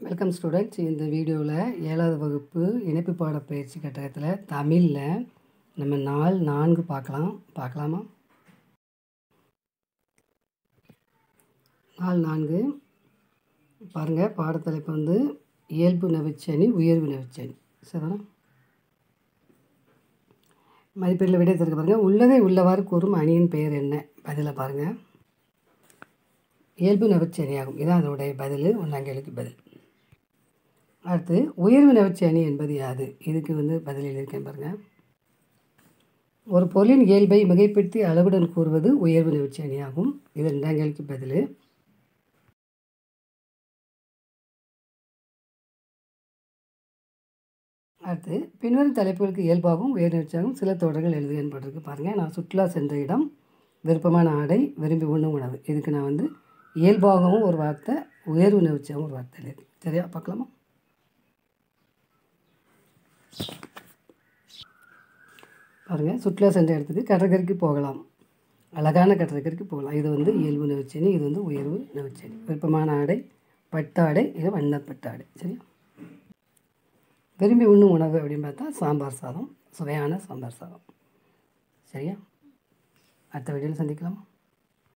welcome students இந்த வீடியோவில் ஏழாவது வகுப்பு இணைப்பு பாட பயிற்சி கட்டகத்தில் தமிழில் நம்ம நாள் நான்கு பார்க்கலாம் பார்க்கலாமா நாள் நான்கு பாருங்கள் பாடத்தலைப்பு வந்து இயல்பு நவிச்சனி உயர்வு நவிச்சனி சரிதானே மதிப்பீட்டில் விடை தருக்க பாருங்கள் உள்ளதை உள்ளவாறு கூறும் அணியின் பெயர் என்ன பதிலை பாருங்கள் இயல்பு நவிச்சனி ஆகும் இதான் அதனுடைய பதில் ஒன்றாங்கேளுக்கு பதில் அடுத்து உயர்வு நவிச்சி அணி என்பது யாது இதுக்கு வந்து பதில் எழுதியிருக்கேன் பாருங்கள் ஒரு பொருளின் இயல்பை மிகைப்படுத்தி அளவுடன் கூறுவது உயர்வு நவிச்சி அணி ஆகும் இது ரெண்டாம் கேள்விக்கு பதில் அடுத்து பின்வரும் தலைப்புகளுக்கு இயல்பாகவும் உயர் நிகழ்ச்சியாகவும் சில தொடர்கள் எழுதுகன்னு போட்டிருக்கு பாருங்கள் நான் சுற்றுலா சென்ற இடம் விருப்பமான ஆடை விரும்பி உண்ணும் உணவு இதுக்கு நான் வந்து இயல்பாகவும் ஒரு வார்த்தை உயர்வு நிகழ்ச்சியாகவும் ஒரு வார்த்தை எழுதி சரியா பார்க்கலாமா பாருங்கள் சுற்றுலா சென்ற இடத்துக்கு கடற்கரைக்கு போகலாம் அழகான கடற்கரைக்கு போகலாம் இது வந்து இயல்பு நவிச்சனி இது வந்து உயர்வு நவிச்சனி விருப்பமான ஆடை பட்டாடை இது வண்ணப்பட்டாடை சரியா விரும்பி உண்ணும் உணவு அப்படின்னு பார்த்தா சாம்பார் சாதம் சுவையான சாம்பார் சாதம் சரியா அடுத்த வீடியோவில் சந்திக்கலாமா